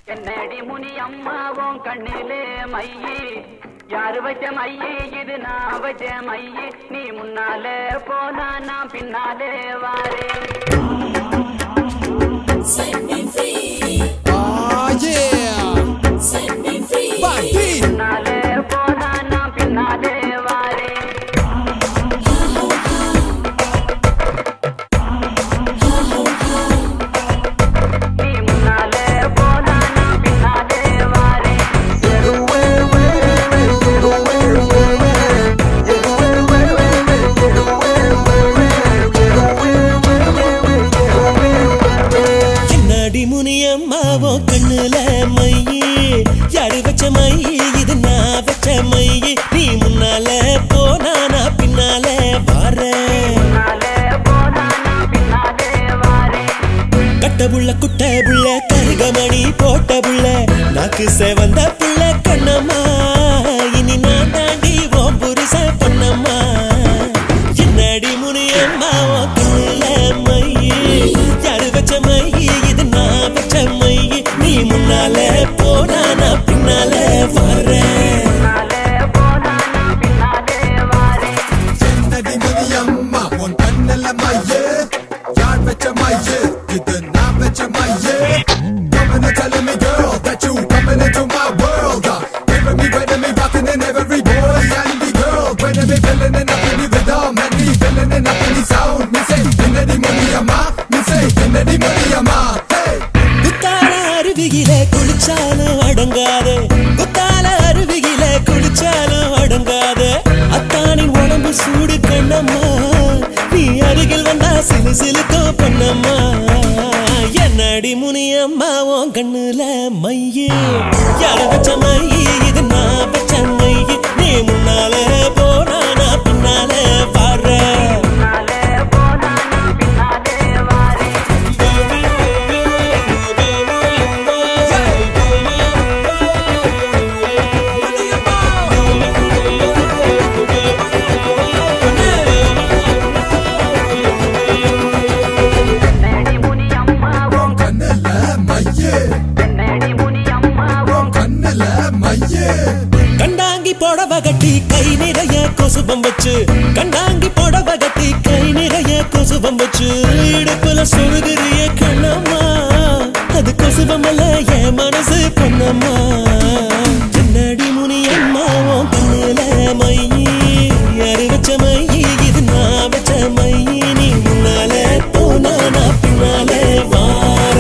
என்னடி முனி அம்மாவும் கண்ணிலே மையி யாரு வச்ச மையி இது நான் வச்ச மையி நீ முன்னாலே போனா நான் பின்னாலே வாரே Ah, yeah! Bati! முன்னாலே போனா நான் பின்னாலே வாரே நீ முன்னாலே போனா நான் பின்னாலே வாரே என்னடி முனியம்மாவோ கண்ணுல மையி யாரு வச்ச மையி இது நான் வச்ச மையி நீ முன்னால போனா நான் பின்னால வாரேன் முன்னாலே போனா நான் பின்னாலே வாரே கட்ட புள்ள குட்ட புள்ள கருகமணி போட்ட புள்ள நாக்கு செவந்த புள்ள கண்ணம்மா இனி நான் தாண்டி ஓம் புருஷ பொன்னம்மா என்னடி முனியம்மா உன் கண்ணுல மையி யாரு வச்ச மையி இது நான் வச்ச மையி நீ முன்னால போனா நான் பின்னால வர்றேன் முன்னாலே போனா நான் பின்னாலே வாரே என்னடி முனியம்மா உன் கண்ணுல மையே யார் வச்ச மையே இது நான் வச்ச மையே Coming and telling me girl that you coming into my world uh, Giving me right me rocking in every boy and the girl When me feeling it up in the rhythm and me feeling it up in the sound Me say என்னடி Muniyamma Me say என்னடி Muniyamma Hey! குத்தால அருவியில குளிச்சாலும் அடங்காது குத்தால அருவியில குளிச்சாலும் அடங்காது அத்தானின் உடம்பு சூடு கண்ணம்மா நீ அருகில் வந்தா சிலு சிலுக்கோ பண்ணம்மா என்னடி முனியம்மா உன் கண்ணுல மையே யாரு வச்ச மையி இது நான் வச்ச மையி நீ முன்னால போனா நான் பின்னால பாடுறேன் முன்னாலே போனா நான் பின்னாலே வாரே என்னடி முனி அம்மாவும் கண்ணுல மையே என்னடி முனி அம்மாவும் கண்ணுல மையே கண்டாங்கி புடவ கட்டி கை நிறைய கொசுபம் வச்சு கண்டாங்கி புடவ கட்டி கை நிறைய கொசுபம் வச்சு இடுப்புல சொருகிறிய கண்ணம்மா அது கொசுபம் அல்ல என் மனசு பொண்ணம்மா என்னடி முனி அம்மா உன் கண்ணுல மையி யாரு வச்ச மையி இது நான் வச்ச மையி நீ முன்னால போனா நான் பின்னாலே வாரேன்